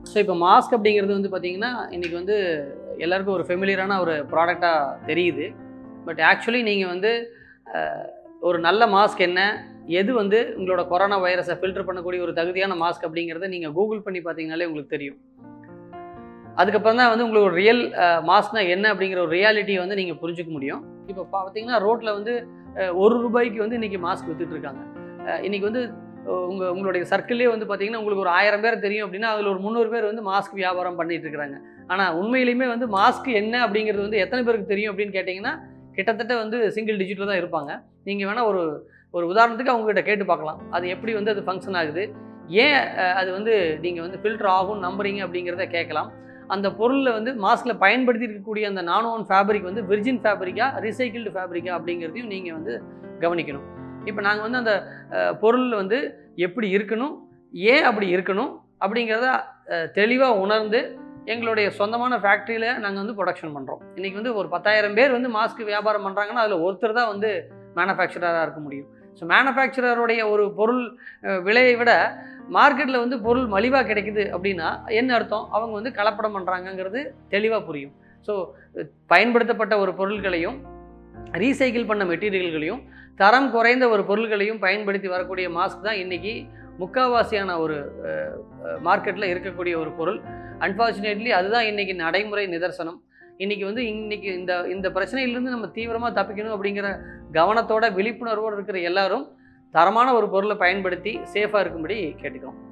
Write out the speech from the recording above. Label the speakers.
Speaker 1: so இப்போ mask அப்படிங்கிறது வந்து பார்த்தீங்கன்னா இன்றைக்கி வந்து எல்லாருக்கும் ஒரு ஃபெமிலியரான ஒரு ப்ராடக்டாக தெரியுது பட் ஆக்சுவலி நீங்கள் வந்து அஹ், ஒரு நல்ல மாஸ்க் என்ன எது வந்து உங்களோட கொரோனா வைரஸை ஃபில்டர் பண்ணக்கூடிய ஒரு தகுதியான மாஸ்க் அப்படிங்கிறத நீங்கள் கூகுள் பண்ணி பார்த்தீங்கனாலே உங்களுக்கு தெரியும் அதுக்கப்புறம் தான் வந்து உங்களுக்கு ஒரு ரியல் மாஸ்க்னா என்ன அப்படிங்கிற ஒரு ரியாலிட்டியை வந்து நீங்கள் புரிஞ்சுக்க முடியும் இப்போ பார்த்தீங்கன்னா ரோட்டில் வந்து அஹ், ஒரு ரூபாய்க்கு வந்து இன்றைக்கி மாஸ்க் வித்துட்டு இருக்காங்க அஹ், இன்னைக்கு வந்து உங்கள் உங்களுடைய சர்க்கிள்லேயே வந்து பார்த்தீங்கன்னா உங்களுக்கு ஒரு ஆயிரம் பேர் தெரியும் அப்படின்னா அதில் ஒரு முந்நூறு பேர் வந்து மாஸ்க் வியாபாரம் பண்ணிட்டு இருக்கிறாங்க ஆனால் உண்மையிலுமே வந்து மாஸ்க் என்ன அப்படிங்கிறது வந்து எத்தனை பேருக்கு தெரியும் அப்படின்னு கேட்டிங்கன்னா கிட்டத்தட்ட வந்து சிங்கிள் டிஜிட்டில் தான் இருப்பாங்க நீங்கள் வேணால் ஒரு ஒரு உதாரணத்துக்கு அவங்ககிட்ட கேட்டு பார்க்கலாம் அது எப்படி வந்து அது ஃபங்க்ஷன் ஆகுது ஏன் அஹ், அது வந்து நீங்கள் வந்து ஃபில்டர் ஆகும் நம்புறீங்க அப்படிங்கிறத கேட்கலாம் அந்த பொருளில் வந்து மாஸ்கில் பயன்படுத்தி இருக்கக்கூடிய அந்த நானோன் ஃபேப்ரிக் வந்து விர்ஜின் ஃபேப்ரிக்கா ரீசைக்கிள்டு ஃபேப்ரிக்கா அப்படிங்கிறதையும் நீங்கள் வந்து கவனிக்கணும் இப்போ நாங்கள் வந்து அந்த பொருள் வந்து எப்படி இருக்கணும் ஏன் அப்படி இருக்கணும் அப்படிங்கிறத தெளிவாக உணர்ந்து எங்களுடைய சொந்தமான ஃபேக்ட்ரியில் நாங்கள் வந்து ப்ரொடக்ஷன் பண்ணுறோம் இன்றைக்கி வந்து ஒரு பத்தாயிரம் பேர் வந்து மாஸ்க் வியாபாரம் பண்ணுறாங்கன்னா அதில் ஒருத்தர் தான் வந்து மேனுஃபேக்சரராக இருக்க முடியும் ஸோ மேனுஃபேக்சரருடைய ஒரு பொருள் அஹ், விலையை விட மார்க்கெட்டில் வந்து பொருள் மலிவாக கிடைக்குது அப்படின்னா என்ன அர்த்தம் அவங்க வந்து கலப்படம் பண்ணுறாங்கங்கிறது தெளிவாக புரியும் ஸோ பயன்படுத்தப்பட்ட ஒரு பொருட்களையும் ரீசைக்கிள் பண்ண மெட்டீரியல்களையும் தரம் குறைந்த ஒரு பொருட்களையும் பயன்படுத்தி வரக்கூடிய மாஸ்க் தான் இன்றைக்கி முக்காவாசியான ஒரு மார்க்கெட்டில் இருக்கக்கூடிய ஒரு பொருள் அன்ஃபார்ச்சுனேட்லி அதுதான் இன்றைக்கி நடைமுறை நிதர்சனம் இன்றைக்கி வந்து இன்னைக்கு இந்த இந்த பிரச்சனையிலேருந்து நம்ம தீவிரமாக தப்பிக்கணும் அப்படிங்கிற கவனத்தோட விழிப்புணர்வோடு இருக்கிற எல்லாரும் தரமான ஒரு பொருளை பயன்படுத்தி சேஃபாக இருக்கும்படி கேட்டுக்கிறோம்